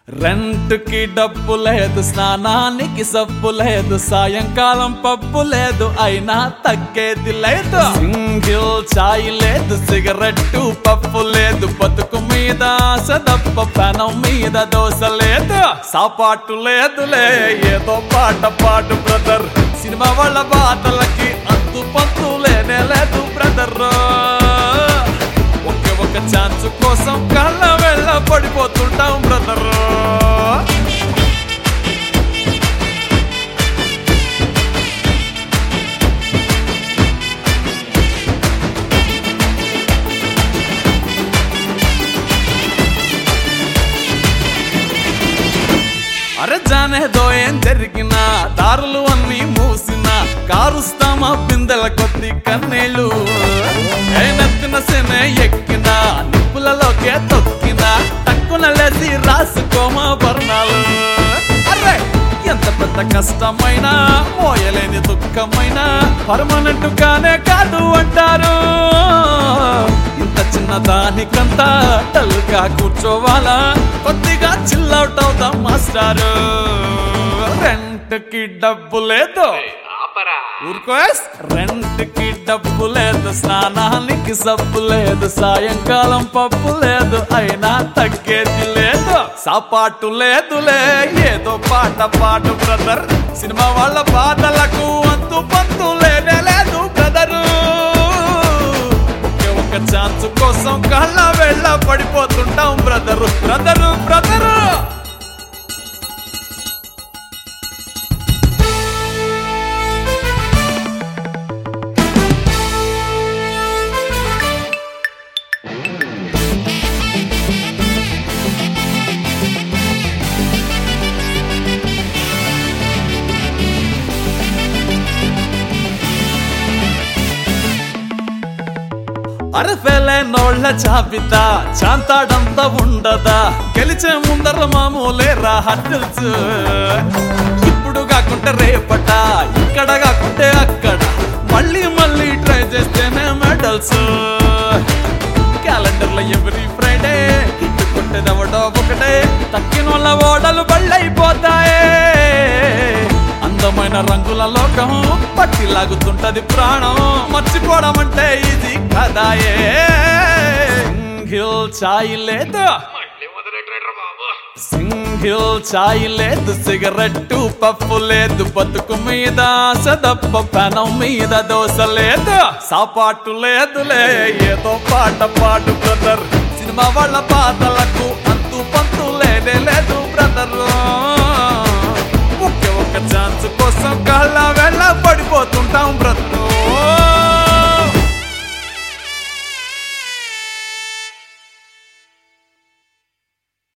rent కి డబ్బు లేదు స్నానానికి సబ్బు లేదు సాయంకాలం పప్పు లేదు అయినా తగ్గేది లేదు సింగిల్ చాయ్ లేదు సిగరెట్టు పప్పు లేదు బతుకు మీద ఆశ తప్ప పెనం మీద దోశ లేదు సాపాటు లేదులే ఏదో పాట పాడు బ్రదర్ సినిమా వాళ్ళ బాధలకి అంతు పంతు లేనే లేదు బ్రదర్ ఒకే ఒక ఛాన్స్ కోసం కళ్ళ వెళ్ళ పడిపోతుంటాం బ్రదర్ అరే జానేదో ఏం జరిగినా దారులు అన్ని మూసినా కారుస్తామా బిందెల కొద్ది కన్నీళ్ళు ఏ నెత్తిన సెనే ఎక్కినా నిప్పులలోకే తొక్కినా తక్కున లేసి రాసుకోమా వర్ణాలు అరే ఎంత పెద్ద కష్టమైనా మోయలేని దుఃఖమైనా పర్మనెంట్ గానే కాదు అంటారు ఇంత చిన్న దానికంతా టల్గా కూర్చోవాలా కొద్దిగా చిల్అవుట్ అవుతాం మాస్టారు రెంట్ కి డబ్బు లేదు ఆపరా ఊరుకో రెంట్ కి డబ్బు లేదు స్నానానికి సబ్బు లేదు సాయంకాలం పప్పు లేదు అయినా తగ్గేది లేదు సాపాటు లేదులే ఏదో పాట పాడు బ్రదర్ సినిమా వాళ్ళ బాధలకు అంతు పంతు లేనే లేదు బ్రదరు ఒకే ఒక ఛాన్స్ కోసం కళ్ళ వెళ్ళ పడిపోతుంటాం బ్రదరు బ్రదరు బ్రదరు అరఫెలే నోళ్ళ జాబితా చాంతాడంతా ఉండదా గెలిచే ముందర మామూలే రా హడ్డల్స్ ఇప్పుడు కాకుంటే రేపట ఇక్కడ కాకుంటే అక్కడ మళ్ళీ మళ్ళీ ట్రై చేస్తేనే మెడల్స్ క్యాలెండర్ లో ఎవ్రీ ఫ్రైడే ఇట్టుకుంటేది ఎవడో ఒకటే తక్కిన వాళ్ళ ఓడలు బళ్ళైపోతాయే అందమైన రంగుల లోకం పట్టి లాగుతుంటది ప్రాణం మర్చిపోవడం అంటే ఇది కదాయే సింగిల్ చాయ్ లేదు మళ్ళీ మొదలెట్టాడు బాబు సింగిల్ చాయ్ లేదు సిగరెట్టు పప్పు లేదు బతుకు మీద ఆశ తప్ప పెనం మీద దోశ లేదు సాపాటు లేదులే ఏదో పాట పాడు బ్రదర్ సినిమా వాళ్ళ పాటలకు